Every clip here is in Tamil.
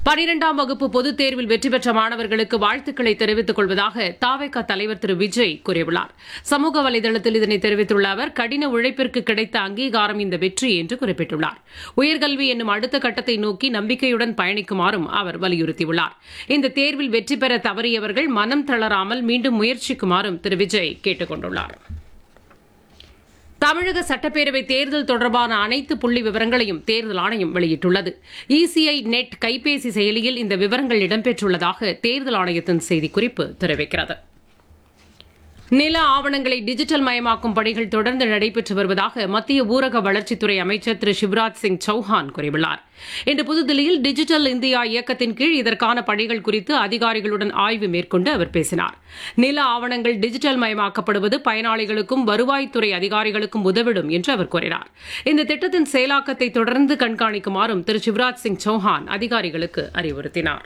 பனிரெண்டாம் வகுப்பு பொதுத் தேர்வில் வெற்றி பெற்ற மாணவர்களுக்கு வாழ்த்துக்களை தெரிவித்துக் கொள்வதாக தாவேக தலைவர் திரு விஜய் கூறியுள்ளார் சமூக வலைதளத்தில் இதனை தெரிவித்துள்ள அவர் கடின உழைப்பிற்கு கிடைத்த அங்கீகாரம் இந்த வெற்றி என்று குறிப்பிட்டுள்ளார் உயர்கல்வி என்னும் அடுத்த கட்டத்தை நோக்கி நம்பிக்கையுடன் பயணிக்குமாறும் அவர் வலியுறுத்தியுள்ளார் இந்த தேர்வில் வெற்றி பெற தவறியவர்கள் மனம் தளராமல் மீண்டும் முயற்சிக்குமாறும் திரு விஜய் கேட்டுக் கொண்டுள்ளார் தமிழக சட்டப்பேரவை தேர்தல் தொடர்பான அனைத்து புள்ளி விவரங்களையும் தேர்தல் ஆணையம் வெளியிட்டுள்ளது இசிஐ நெட் கைபேசி செயலியில் இந்த விவரங்கள் இடம்பெற்றுள்ளதாக தேர்தல் ஆணையத்தின் செய்திக்குறிப்பு தெரிவிக்கிறது நில ஆவணங்களை டிஜிட்டல் மயமாக்கும் பணிகள் தொடர்ந்து நடைபெற்று வருவதாக மத்திய ஊரக வளர்ச்சித்துறை அமைச்சர் திரு சிவராஜ் சிங் சௌஹான் கூறியுள்ளார் இன்று புதுதில்லியில் டிஜிட்டல் இந்தியா இயக்கத்தின் கீழ் இதற்கான பணிகள் குறித்து அதிகாரிகளுடன் ஆய்வு மேற்கொண்டு அவர் பேசினார் நில ஆவணங்கள் டிஜிட்டல் மயமாக்கப்படுவது பயனாளிகளுக்கும் வருவாய்த்துறை அதிகாரிகளுக்கும் உதவிடும் என்று அவர் கூறினார் இந்த திட்டத்தின் செயலாக்கத்தை தொடர்ந்து கண்காணிக்குமாறும் திரு சிவராஜ் சிங் சௌஹான் அதிகாரிகளுக்கு அறிவுறுத்தினார்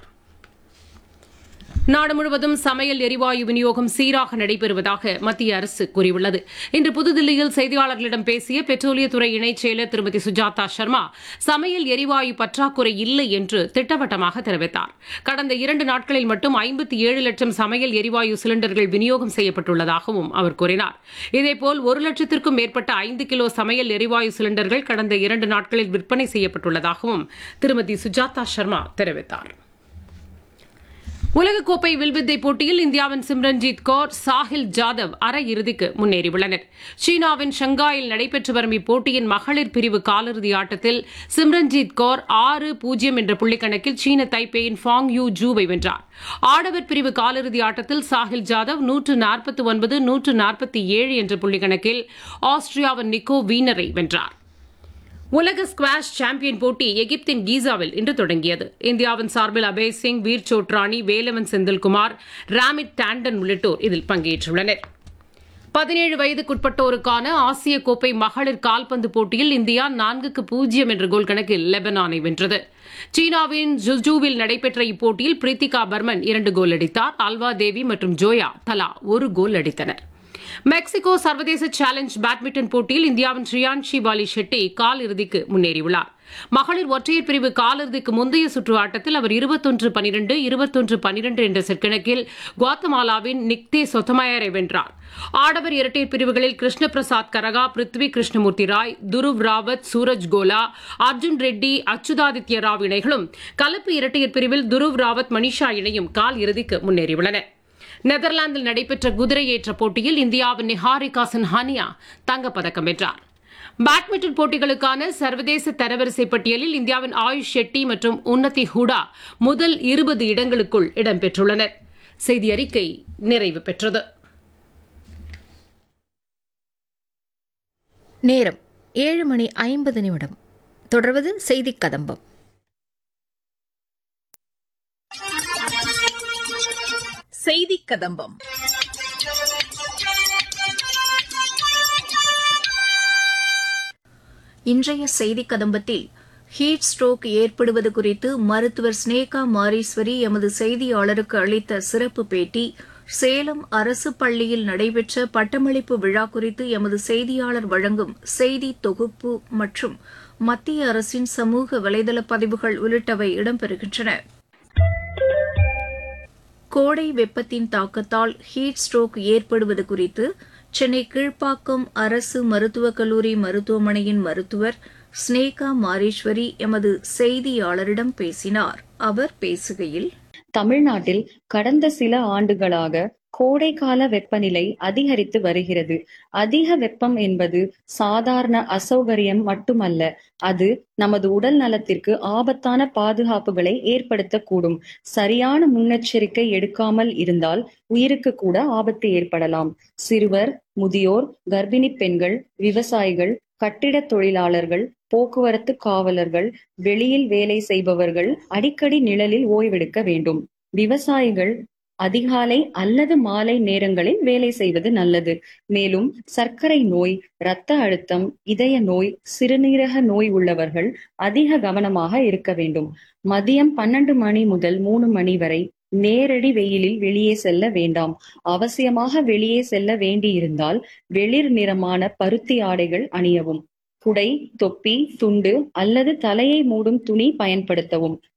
நாடு முழுவதும் சமையல் எரிவாயு விநியோகம் சீராக நடைபெறுவதாக மத்திய அரசு கூறியுள்ளது இன்று புதுதில்லியில் செய்தியாளர்களிடம் பேசிய பெட்ரோலியத்துறை இணைச் செயலர் திருமதி சுஜாதா சர்மா சமையல் எரிவாயு பற்றாக்குறை இல்லை என்று திட்டவட்டமாக தெரிவித்தார் கடந்த இரண்டு நாட்களில் மட்டும் ஐம்பத்தி ஏழு லட்சம் சமையல் எரிவாயு சிலிண்டர்கள் விநியோகம் செய்யப்பட்டுள்ளதாகவும் அவர் கூறினார் இதேபோல் ஒரு லட்சத்திற்கும் மேற்பட்ட ஐந்து கிலோ சமையல் எரிவாயு சிலிண்டர்கள் கடந்த இரண்டு நாட்களில் விற்பனை செய்யப்பட்டுள்ளதாகவும் திருமதி சுஜாதா சர்மா தெரிவித்தாா் உலகக்கோப்பை வில்வித்தை போட்டியில் இந்தியாவின் சிம்ரன்ஜீத் கौर சாஹில் ஜாதவ் அரையிறுதிக்கு முன்னேறியுள்ளனர் சீனாவின் ஷங்காயில் நடைபெற்று வரும் இப்போட்டியின் மகளிர் பிரிவு காலிறுதி ஆட்டத்தில் சிம்ரன்ஜீத் கौर ஆறு பூஜ்ஜியம் என்ற புள்ளிக்கணக்கில் சீன தைப்பேயின் ஃபாங் யூ ஜூவை வென்றார் ஆடவர் பிரிவு காலிறுதி ஆட்டத்தில் சாஹில் ஜாதவ் நூற்று நாற்பத்தி ஒன்பது நூற்று நாற்பத்தி ஏழு என்ற புள்ளிக்கணக்கில் ஆஸ்திரியாவின் நிக்கோ வீனரை வென்றார் உலக ஸ்குவாஷ் சாம்பியன் போட்டி எகிப்தின் கீசாவில் இன்று தொடங்கியது இந்தியாவின் சார்பில் அபய் சிங் வீர் சோட்ரானி வேலவன் செந்தில்குமார் ராமிட் டாண்டன் உள்ளிட்டோர் இதில் பங்கேற்றுள்ளனர் பதினேழு வயதுக்குட்பட்டோருக்கான ஆசிய கோப்பை மகளிர் கால்பந்து போட்டியில் இந்தியா நான்குக்கு பூஜ்ஜியம் என்ற கோல் கணக்கில் லெபனானை வென்றது சீனாவின் ஜுஜூவில் நடைபெற்ற இப்போட்டியில் பிரீத்திகா பர்மன் இரண்டு கோல் அடித்தார் அல்வா தேவி மற்றும் ஜோயா தலா ஒரு கோல் அடித்தனா் மெக்சிகோ சர்வதேச சேலஞ்ச் பேட்மிண்டன் போட்டியில் இந்தியாவின் ஸ்ரீயான்ஷி பாலி ஷெட்டி கால் இறுதிக்கு முன்னேறியுள்ளார் மகளிர் ஒற்றையர் பிரிவு காலிறுதிக்கு முந்தைய சுற்று ஆட்டத்தில் அவர் இருபத்தொன்று பனிரெண்டு இருபத்தொன்று பனிரெண்டு என்ற செட் கணக்கில் குவாத்தமாலாவின் நிக்தே சொத்தமயரை வென்றார் ஆடவர் இரட்டையர் பிரிவுகளில் கிருஷ்ண பிரசாத் கரகா பிருத்வி கிருஷ்ணமூர்த்தி ராய் துருவ் ராவத் சூரஜ் கோலா அர்ஜுன் ரெட்டி அச்சுதாதித்ய ராவ் இணைகளும் கலப்பு இரட்டையர் பிரிவில் துருவ் ராவத் மணிஷா இணையும் கால் இறுதிக்கு முன்னேறியுள்ளன நெதர்லாந்தில் நடைபெற்ற குதிரையேற்ற போட்டியில் இந்தியாவின் நிஹாரிகா சின்ஹானியா தங்கப்பதக்கம் வென்றார் பேட்மிண்டன் போட்டிகளுக்கான சர்வதேச தரவரிசை பட்டியலில் இந்தியாவின் ஆயுஷ் ஷெட்டி மற்றும் உன்னதி ஹூடா முதல் இருபது இடங்களுக்குள் இடம்பெற்றுள்ளனர் செய்தி அறிக்கை நிறைவு பெற்றது நேரம் ஏழு மணி ஐம்பது நிமிடம் தொடர்வது செய்திக் கதம்பம் செய்தி கதம்பம் இன்றைய செய்திக் கதம்பத்தில் ஹீட் ஸ்ட்ரோக் ஏற்படுவது குறித்து மருத்துவர் ஸ்னேகா மாரீஸ்வரி எமது செய்தியாளருக்கு அளித்த சிறப்பு பேட்டி சேலம் அரசு பள்ளியில் நடைபெற்ற பட்டமளிப்பு விழா குறித்து எமது செய்தியாளர் வழங்கும் செய்தி தொகுப்பு மற்றும் மத்திய அரசின் சமூக வலைதள பதிவுகள் உள்ளிட்டவை இடம்பெறுகின்றன கோடை வெப்பத்தின் தாக்கத்தால் ஹீட் ஸ்ட்ரோக் ஏற்படுவது குறித்து சென்னை கீழ்ப்பாக்கம் அரசு மருத்துவக் கல்லூரி மருத்துவமனையின் மருத்துவர் ஸ்னேகா மாரீஸ்வரி எமது செய்தியாளரிடம் பேசினார் அவர் பேசுகையில் தமிழ்நாட்டில் கடந்த சில ஆண்டுகளாக கோடைக்கால வெப்பநிலை அதிகரித்து வருகிறது அதிக வெப்பம் என்பது சாதாரண அசௌகரியம் மட்டுமல்ல அது நமது உடல் நலத்திற்கு ஆபத்தான பாதுகாப்புகளை ஏற்படுத்தக்கூடும் சரியான முன்னெச்சரிக்கை எடுக்காமல் இருந்தால் உயிருக்கு கூட ஆபத்து ஏற்படலாம் சிறுவர் முதியோர் கர்ப்பிணி பெண்கள் விவசாயிகள் கட்டிட தொழிலாளர்கள் போக்குவரத்து காவலர்கள் வெளியில் வேலை செய்பவர்கள் அடிக்கடி நிழலில் ஓய்வெடுக்க வேண்டும் விவசாயிகள் அதிகாலை அல்லது மாலை நேரங்களில் வேலை செய்வது நல்லது மேலும் சர்க்கரை நோய் இரத்த அழுத்தம் இதய நோய் சிறுநீரக நோய் உள்ளவர்கள் அதிக கவனமாக இருக்க வேண்டும் மதியம் பன்னெண்டு மணி முதல் மூணு மணி வரை நேரடி வெயிலில் வெளியே செல்ல வேண்டாம் அவசியமாக வெளியே செல்ல வேண்டியிருந்தால் வெளிர் நிறமான பருத்தி ஆடைகள் அணியவும் குடை தொப்பி துண்டு அல்லது தலையை மூடும் துணி பயன்படுத்தவும்